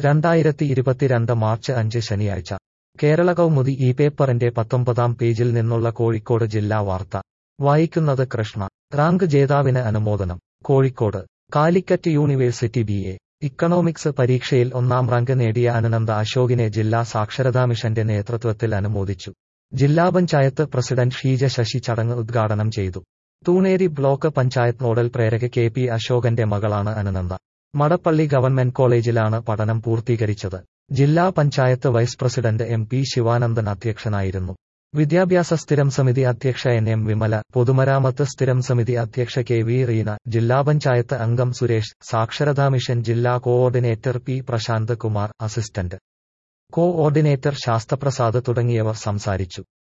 രണ്ടായിരത്തി ഇരുപത്തിരണ്ട് മാർച്ച് അഞ്ച് ശനിയാഴ്ച കേരള കൗമുദി ഈ പേപ്പറിന്റെ പത്തൊമ്പതാം പേജിൽ നിന്നുള്ള കോഴിക്കോട് ജില്ലാ വാർത്ത വായിക്കുന്നത് കൃഷ്ണ റാങ്ക് ജേതാവിന് അനുമോദനം Kozhikode Calicut university B A economics പരീക്ഷയിൽ ഒന്നാം റാങ്ക് നേടിയ അനനന്ദ അശോകിനെ ജില്ലാ സാക്ഷരതാ മിഷന്റെ നേതൃത്വത്തിൽ അനുമോദിച്ചു ജില്ലാ പഞ്ചായത്ത് പ്രസിഡന്റ് ഷീജ ശശി ചടങ്ങ് ഉദ്ഘാടനം ചെയ്തു തൂണേരി ബ്ലോക്ക് പഞ്ചായത്ത് നോഡൽ പ്രേരക കെ പി അശോകന്റെ മകളാണ് അനനന്ദ മടപ്പള്ളി ഗവൺമെന്റ് കോളേജിലാണ് പഠനം പൂർത്തീകരിച്ചത് ജില്ലാ panchayat vice president M P Sivanandan അധ്യക്ഷനായിരുന്നു വിദ്യാഭ്യാസ സ്ഥിരം സമിതി അധ്യക്ഷ എൻ എം വിമല പൊതുമരാമത്ത് സ്ഥിരം സമിതി അധ്യക്ഷ കെ വി റീന ജില്ലാ പഞ്ചായത്ത് അംഗം സുരേഷ് സാക്ഷരതാ മിഷൻ ജില്ലാ coordinator P Prashanth Kumar assistant coordinator Sasthaprasad തുടങ്ങിയവർ സംസാരിച്ചു